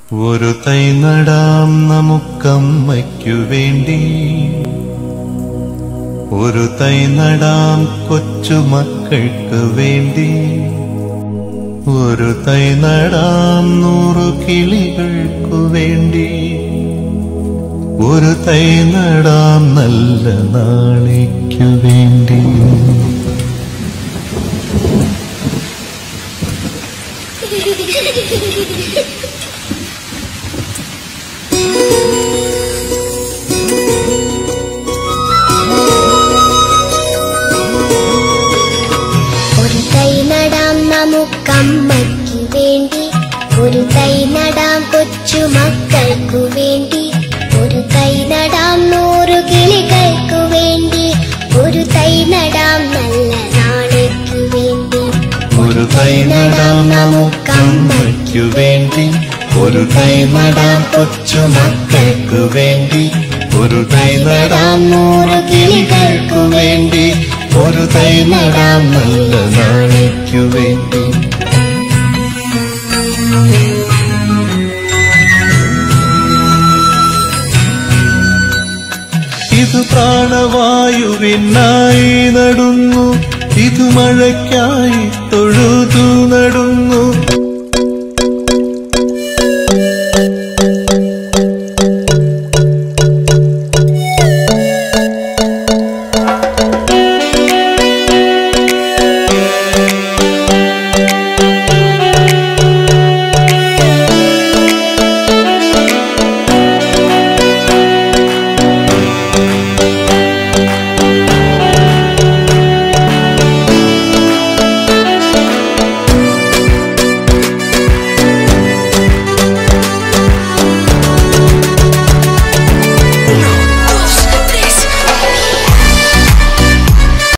ഒരു തൈ നടാം നമുക്കമ്മയ്ക്കു വേണ്ടി ഒരു തൈ നടാം കൊച്ചുമക്കൾക്ക് വേണ്ടി ഒരു തൈ നടാം നൂറു കിളികൾക്കു വേണ്ടി ഒരു തൈ നടാം നല്ല നാളേക്കു വേണ്ടി ഒരു തൈ നടാം നമുക്കമ്മയ്ക്ക് വേണ്ടി ഒരു തൈ നടാം കൊച്ചു മക്കൾക്കു വേണ്ടി ഒരു തൈ നടാം നൂറു കിളികൾക്കു വേണ്ടി ഒരു തൈ നടാം നല്ല നാളേക്കു വേണ്ടി ഒരു തൈ നടാം നമുക്കമ്മയ്ക്കു വേണ്ടി ഒരു തൈ നടാം കൊച്ചുമക്കൾക്കു വേണ്ടി ഒരു തൈ നടാം നൂറ് കിളികൾക്കു വേണ്ടി ഒരു തൈ നടാം നല്ല നാളേക്കു വേണ്ടി ഇത് പ്രാണവായുവിനായി നടുന്നു ഇത് മഴയ്ക്കായി തൊഴുതു നടുന്നു